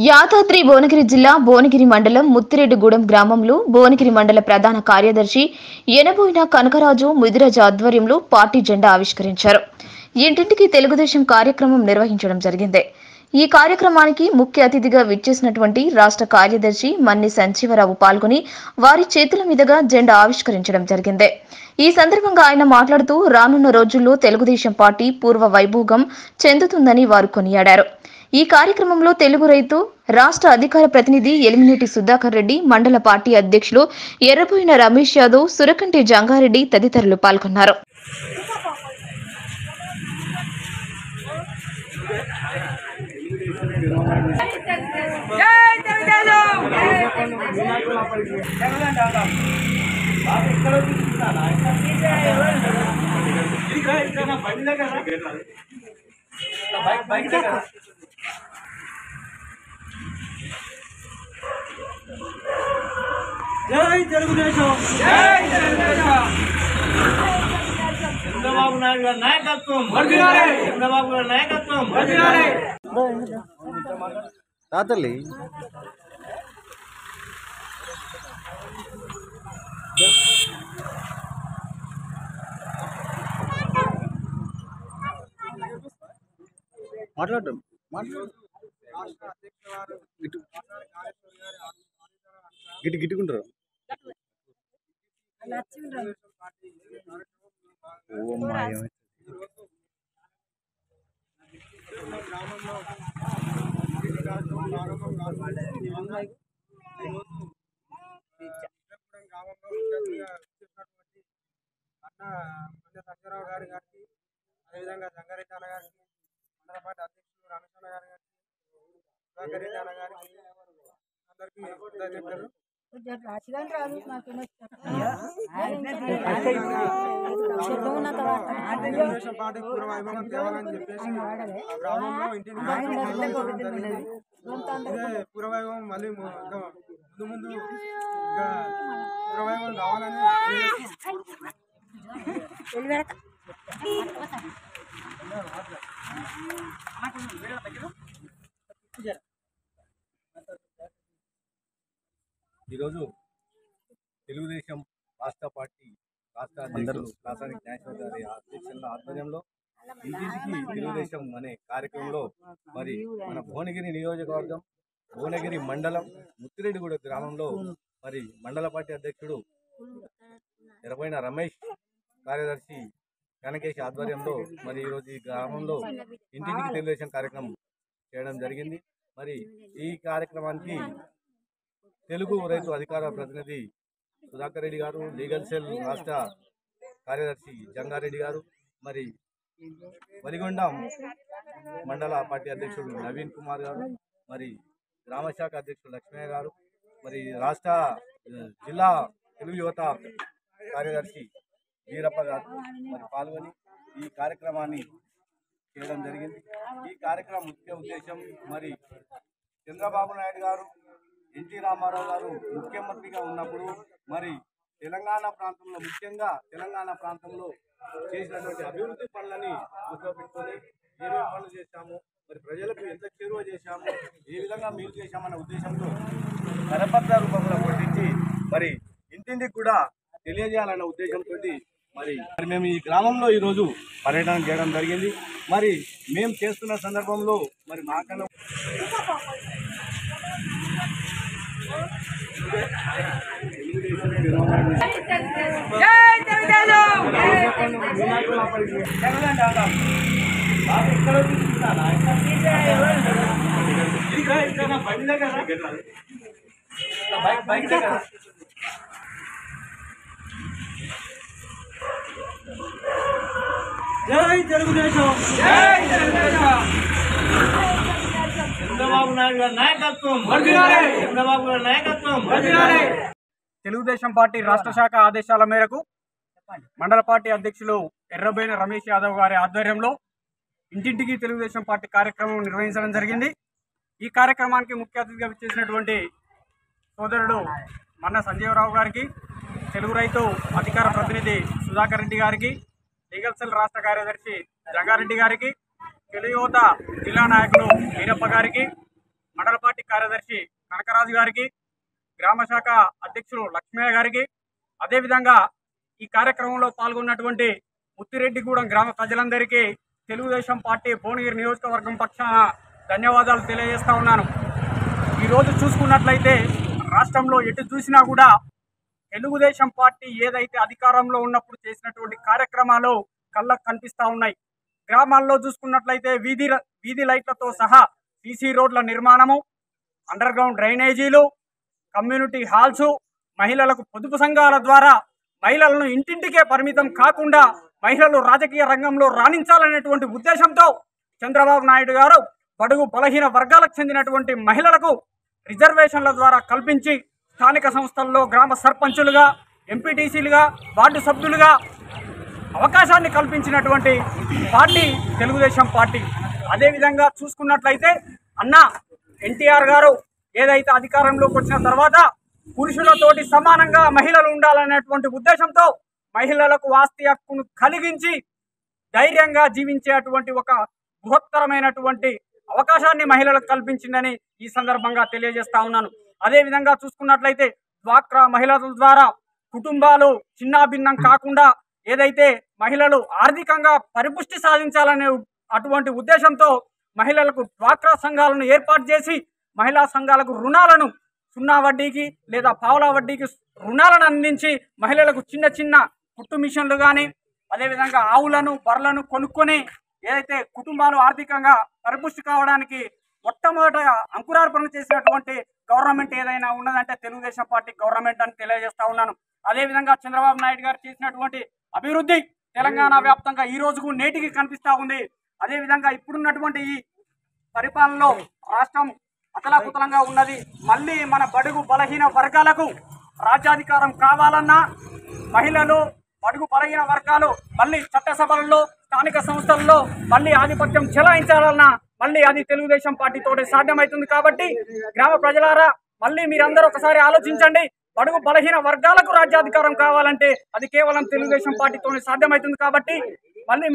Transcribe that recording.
యాదాద్రి భువనగిరి జిల్లా భువనగిరి మండలం ముత్తిరెడ్డిగూడెం గ్రామంలో భువనగిరి మండల ప్రధాన కార్యదర్శి ఎనబోయిన కనకరాజు ముదిరాజు ఆధ్వర్యంలో పార్టీ జెండా ఆవిష్కరించారు ఇంటింటికి తెలుగుదేశం కార్యక్రమం నిర్వహించడం జరిగింది ఈ కార్యక్రమానికి ముఖ్య అతిథిగా విచ్చేసినటువంటి రాష్ట్ర కార్యదర్శి మన్ని సంజీవరావు పాల్గొని వారి చేతుల మీదుగా జెండా ఆవిష్కరించడం జరిగింది ఈ సందర్భంగా ఆయన మాట్లాడుతూ రానున్న రోజుల్లో తెలుగుదేశం పార్టీ పూర్వ వైభోగం చెందుతుందని వారు కొనియాడారు ఈ కార్యక్రమంలో తెలుగు రైతు రాష్ట్ర అధికార ప్రతినిధి ఎలిమినేటి సుధాకర్ రెడ్డి మండల పార్టీ అధ్యక్షులు ఎర్రబోయిన రమేష్ యాదవ్ సురకంటి జంగారెడ్డి తదితరులు పాల్గొన్నారు జై తెలుగుదేశం జై తెలుగుదేశం జై తెలుగుదేశం చంద్రబాబు నాయుడు గారి నాయకత్వం వర్ధిల్లాలి. చంద్రబాబు గారి నాయకత్వం వర్ధిల్లాలి. తాతల్లి మాట్లాడటం గిట్టు గిట్టు గిట్టుకుంటారు ఓ అమ్మా, ఏమైంది? గ్రామంలో ముఖ్యంగా వచ్చేసినటువంటి అన్న అన్న సంజయరావు గారి గారికి అదేవిధంగా జంగారెడ్డి అన్న గారికి మండలపాటి అధ్యక్షులు రమేష్ అన్న గారి గారికి సుధాకర్ రెడ్డి అన్న గారికి అందరికీ కృతజ్ఞతలు తెలుగుదేశం పార్టీ పూర్వ వైభవం తేవాలని చెప్పేసి ఆ గ్రామంలో ఇంటిని నిర్వహించడం జరిగింది. ఇదే పూర్వ వైభవం మళ్ళీ ము- ఇంకా ముందు ముందు ఇంకా పూర్వ వైభవం కావాలని తెలియజేస్తూ ఈరోజు తెలుగుదేశం రాష్ట్ర పార్టీ రాష్ట్ర అధ్యక్షులు రాసాని జ్ఞానేశ్వర్ గారి అధ్యక్షుల ఆధ్వర్యంలో ఇంటింటికి తెలుగుదేశం అనే కార్యక్రమంలో మరి మన భువనగిరి నియోజకవర్గం భువనగిరి మండలం ముత్తిరెడ్డిగూడ గ్రామంలో మరి మండల పార్టీ అధ్యక్షుడు ఎరబైన రమేష్ కార్యదర్శి కనకేష్ ఆధ్వర్యంలో మరి ఈరోజు ఈ గ్రామంలో ఇంటింటికి తెలుగుదేశం కార్యక్రమం చేయడం జరిగింది మరి ఈ కార్యక్రమానికి తెలుగు రైతు అధికార ప్రతినిధి సుధాకర్ రెడ్డి గారు లీగల్ సెల్ రాష్ట్ర కార్యదర్శి జంగారెడ్డి గారు మరి వలిగొండం మండల పార్టీ అధ్యక్షుడు నవీన్ కుమార్ గారు మరి గ్రామ శాఖ అధ్యక్షుడు లక్ష్మయ్య గారు మరి రాష్ట్ర ఆ, జిల్లా తెలుగు యువత కార్యదర్శి వీరప్ప గారు మరి పాల్గొని ఈ కార్యక్రమాన్ని చేయడం జరిగింది ఈ కార్యక్రమం ముఖ్య ఉద్దేశం మరి చంద్రబాబు నాయుడు గారు ఎన్టీ రామారావు గారు ముఖ్యమంత్రిగా ఉన్నప్పుడు మరి తెలంగాణ ప్రాంతంలో ముఖ్యంగా తెలంగాణ ప్రాంతంలో చేసినటువంటి అభివృద్ధి పనులని దృష్టిలో పెట్టుకొని ఏమేమి పనులు చేశాము మరి ప్రజలకు ఎంత చేరువ చేశాము ఏ విధంగా మేలు చేశామన్న ఉద్దేశంతో కరపత్ర రూపంలో పట్టించి మరి ఇంటింటికి కూడా తెలియజేయాలన్న ఉద్దేశంతో మరి మరి మేము ఈ గ్రామంలో ఈరోజు పర్యటన చేయడం జరిగింది మరి మేము చేస్తున్న సందర్భంలో మరి మాకన్నా జై తెలుగుదేశం జై తెలుగుదేశం జై తెలుగుదేశం చంద్రబాబు నాయుడు గారి నాయకత్వం వర్ధిల్లాలి. చంద్రబాబు గారి నాయకత్వం వర్ధిల్లాలి. తెలుగుదేశం పార్టీ రాష్ట్ర శాఖ ఆదేశాల మేరకు మండల పార్టీ అధ్యక్షులు ఎర్రబోయిన రమేష్ యాదవ్ గారి ఆధ్వర్యంలో ఇంటింటికి తెలుగుదేశం పార్టీ కార్యక్రమం నిర్వహించడం జరిగింది ఈ కార్యక్రమానికి ముఖ్య అతిథిగా విచ్చేసినటువంటి సోదరుడు మన్న సంజీవరావు గారికి తెలుగు రైతు అధికార ప్రతినిధి సుధాకర్ రెడ్డి గారికి లీగల్ సెల్ రాష్ట్ర కార్యదర్శి జంగారెడ్డి గారికి తెలుగు యువత జిల్లా నాయకులు వీరప్ప గారికి మండల పార్టీ కార్యదర్శి కనకరాజు గారికి గ్రామ శాఖ అధ్యక్షులు లక్ష్మయ్య గారికి అదేవిధంగా ఈ కార్యక్రమంలో పాల్గొన్నటువంటి ముత్తిరెడ్డిగూడెం గ్రామ ప్రజలందరికీ తెలుగుదేశం పార్టీ భువనగిరి నియోజకవర్గం పక్షాన ధన్యవాదాలు తెలియజేస్తా ఉన్నాను ఈరోజు చూసుకున్నట్లయితే రాష్ట్రంలో ఎటు చూసినా కూడా తెలుగుదేశం పార్టీ ఏదైతే అధికారంలో ఉన్నప్పుడు చేసినటువంటి కార్యక్రమాలు కళ్ళకు కనిపిస్తా ఉన్నాయి గ్రామాల్లో చూసుకున్నట్లయితే వీధి వీధి లైట్లతో సహా సీసీ రోడ్ల నిర్మాణము అండర్ గ్రౌండ్ డ్రైనేజీలు కమ్యూనిటీ హాల్స్ మహిళలకు పొదుపు సంఘాల ద్వారా మహిళలను ఇంటింటికే పరిమితం కాకుండా మహిళలు రాజకీయ రంగంలో రాణించాలనేటువంటి ఉద్దేశంతో చంద్రబాబు నాయుడు గారు బడుగు బలహీన వర్గాలకు చెందినటువంటి మహిళలకు రిజర్వేషన్ల ద్వారా కల్పించి స్థానిక సంస్థల్లో గ్రామ సర్పంచులుగా ఎంపీటీసీలుగా వార్డు సభ్యులుగా అవకాశాన్ని కల్పించినటువంటి పార్టీ తెలుగుదేశం పార్టీ అదేవిధంగా చూసుకున్నట్లయితే అన్న ఎన్టీఆర్ గారు ఏదైతే అధికారంలోకి వచ్చిన తర్వాత పురుషులతోటి సమానంగా మహిళలు ఉండాలనేటువంటి ఉద్దేశంతో మహిళలకు ఆస్తి హక్కును కలిగించి ధైర్యంగా జీవించేటువంటి ఒక బృహత్తరమైనటువంటి అవకాశాన్ని మహిళలకు కల్పించిందని ఈ సందర్భంగా తెలియజేస్తా ఉన్నాను అదే విధంగా చూసుకున్నట్లయితే డ్వాక్రా మహిళల ద్వారా కుటుంబాలు చిన్నాభిన్నం కాకుండా ఏదైతే మహిళలు ఆర్థికంగా పరిపుష్టి సాధించాలనే అటువంటి ఉద్దేశంతో మహిళలకు డ్వాక్రా సంఘాలను ఏర్పాటు చేసి మహిళా సంఘాలకు రుణాలను సున్నా వడ్డీకి లేదా పావులా వడ్డీకి రుణాలను అందించి మహిళలకు చిన్న చిన్న కుట్టు మిషన్లు కానీ అదేవిధంగా ఆవులను బర్రెలను కొనుక్కొని ఏదైతే కుటుంబాలు ఆర్థికంగా పరిపుష్టి కావడానికి మొట్టమొదట అంకురార్పణ చేసినటువంటి గవర్నమెంట్ ఏదైనా ఉన్నదంటే తెలుగుదేశం పార్టీ గవర్నమెంట్ అని తెలియజేస్తా ఉన్నాను అదేవిధంగా చంద్రబాబు నాయుడు గారు చేసినటువంటి అభివృద్ధి తెలంగాణ వ్యాప్తంగా ఈ రోజుకు నేటికి కనిపిస్తా ఉంది అదేవిధంగా ఇప్పుడున్నటువంటి ఈ పరిపాలనలో రాష్ట్రం అతలాకుతలంగా ఉన్నది మళ్ళీ మన బడుగు బలహీన వర్గాలకు రాజ్యాధికారం కావాలన్నా మహిళలు బడుగు బలహీన వర్గాలు మళ్ళీ చట్టసభలలో స్థానిక సంస్థల్లో మళ్ళీ ఆధిపత్యం చెలాయించాలన్నా మళ్ళీ అది తెలుగుదేశం పార్టీతోటి సాధ్యమవుతుంది కాబట్టి గ్రామ ప్రజలారా మళ్ళీ మీరందరూ ఒకసారి ఆలోచించండి బడుగు బలహీన వర్గాలకు రాజ్యాధికారం కావాలంటే అది కేవలం తెలుగుదేశం పార్టీతోనే సాధ్యమవుతుంది కాబట్టి మళ్ళీ